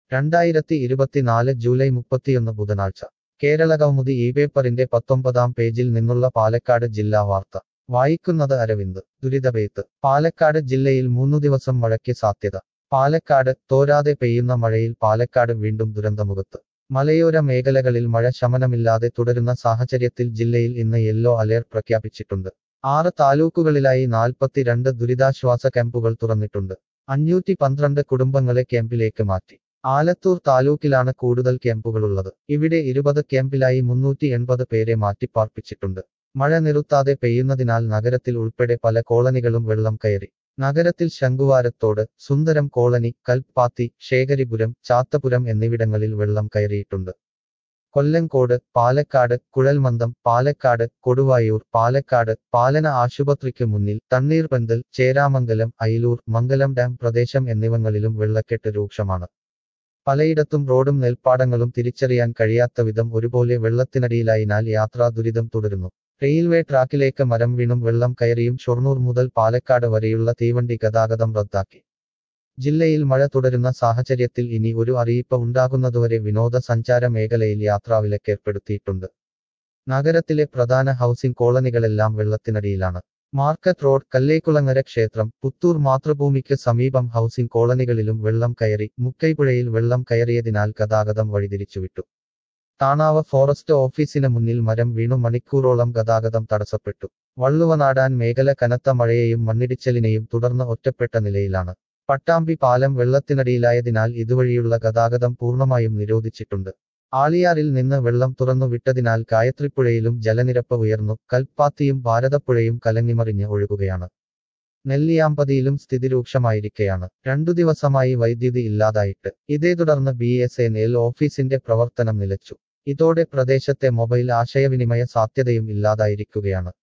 രണ്ടായിരത്തി ഇരുപത്തിനാല് ജൂലൈ മുപ്പത്തിയൊന്ന് ബുധനാഴ്ച കേരള കൗമുദി ഈ പേപ്പറിന്റെ പത്തൊമ്പതാം പേജിൽ നിന്നുള്ള പാലക്കാട് ജില്ലാ വാർത്ത വായിക്കുന്നത് അരവിന്ദ് ദുരിതപേത്ത് പാലക്കാട് ജില്ലയിൽ മൂന്നു ദിവസം മഴയ്ക്ക് സാധ്യത പാലക്കാട് തോരാതെ പെയ്യുന്ന മഴയിൽ പാലക്കാട് വീണ്ടും ദുരന്തമുഖത്ത് മലയോര മേഖലകളിൽ മഴ ശമനമില്ലാതെ തുടരുന്ന സാഹചര്യത്തിൽ ജില്ലയിൽ ഇന്ന് യെല്ലോ അലേർട്ട് പ്രഖ്യാപിച്ചിട്ടുണ്ട് ആറ് താലൂക്കുകളിലായി നാൽപ്പത്തിരണ്ട് ദുരിതാശ്വാസ ക്യാമ്പുകൾ തുറന്നിട്ടുണ്ട് അഞ്ഞൂറ്റി പന്ത്രണ്ട് കുടുംബങ്ങളെ ക്യാമ്പിലേക്ക് മാറ്റി ആലത്തൂർ താലൂക്കിലാണ് കൂടുതൽ ക്യാമ്പുകളുള്ളത് ഇവിടെ ഇരുപത് ക്യാമ്പിലായി മുന്നൂറ്റി എൺപത് പേരെ മാറ്റിപ്പാർപ്പിച്ചിട്ടുണ്ട് മഴ നിറുത്താതെ പെയ്യുന്നതിനാൽ നഗരത്തിൽ ഉൾപ്പെടെ പല കോളനികളും വെള്ളം കയറി നഗരത്തിൽ ശംഖുവാരത്തോട് സുന്ദരം കോളനി കൽപ്പാത്തി ശേഖരിപുരം ചാത്തപുരം എന്നിവിടങ്ങളിൽ വെള്ളം കയറിയിട്ടുണ്ട് കൊല്ലങ്കോട് പാലക്കാട് കുഴൽമന്ദം പാലക്കാട് കൊടുവായൂർ പാലക്കാട് പാലന ആശുപത്രിക്ക് മുന്നിൽ തണ്ണീർപന്തൽ ചേരാമംഗലം അയിലൂർ മംഗലം ഡാം പ്രദേശം എന്നിവങ്ങളിലും വെള്ളക്കെട്ട് രൂക്ഷമാണ് പലയിടത്തും റോഡും നെൽപ്പാടങ്ങളും തിരിച്ചറിയാൻ കഴിയാത്ത വിധം ഒരുപോലെ വെള്ളത്തിനടിയിലായതിനാൽ യാത്രാ ദുരിതം തുടരുന്നു റെയിൽവേ ട്രാക്കിലേക്ക് മരം വീണും വെള്ളം കയറിയും ഷൊർണൂർ മുതൽ പാലക്കാട് വരെയുള്ള തീവണ്ടി ഗതാഗതം റദ്ദാക്കി ജില്ലയിൽ മഴ തുടരുന്ന സാഹചര്യത്തിൽ ഇനി ഒരു അറിയിപ്പ് ഉണ്ടാകുന്നതുവരെ വിനോദസഞ്ചാര മേഖലയിൽ യാത്രാവിലക്കേർപ്പെടുത്തിയിട്ടുണ്ട് നഗരത്തിലെ പ്രധാന ഹൗസിംഗ് കോളനികളെല്ലാം വെള്ളത്തിനടിയിലാണ് മാർക്കറ്റ് റോഡ് കല്ലേക്കുളങ്ങര ക്ഷേത്രം പുത്തൂർ മാതൃഭൂമിക്ക് സമീപം ഹൗസിംഗ് കോളനികളിലും വെള്ളം കയറി മുക്കൈപ്പുഴയിൽ വെള്ളം കയറിയതിനാൽ ഗതാഗതം വഴിതിരിച്ചുവിട്ടു താണാവ് ഫോറസ്റ്റ് ഓഫീസിന് മുന്നിൽ മരം വീണു മണിക്കൂറോളം ഗതാഗതം തടസ്സപ്പെട്ടു വള്ളുവനാടാൻ മേഖല കനത്ത മഴയെയും മണ്ണിടിച്ചലിനെയും തുടർന്ന് ഒറ്റപ്പെട്ട നിലയിലാണ് പട്ടാമ്പി പാലം വെള്ളത്തിനടിയിലായതിനാൽ ഇതുവഴിയുള്ള ഗതാഗതം പൂർണ്ണമായും നിരോധിച്ചിട്ടുണ്ട് ആളിയാറിൽ നിന്ന് വെള്ളം തുറന്നു വിട്ടതിനാൽ ഗായത്രിപ്പുഴയിലും ജലനിരപ്പ് ഉയർന്നു കൽപ്പാത്തിയും ഭാരതപ്പുഴയും കലങ്ങിമറിഞ്ഞ് ഒഴുകുകയാണ് നെല്ലിയാമ്പതിയിലും സ്ഥിതി രൂക്ഷമായിരിക്കെയാണ് രണ്ടു ദിവസമായി വൈദ്യുതി ഇല്ലാതായിട്ട് ഇതേ തുടർന്ന് ബി എസ് എൻ എൽ ഓഫീസിന്റെ പ്രവർത്തനം നിലച്ചു ഇതോടെ പ്രദേശത്തെ മൊബൈൽ ആശയവിനിമയ സാധ്യതയും ഇല്ലാതായിരിക്കുകയാണ്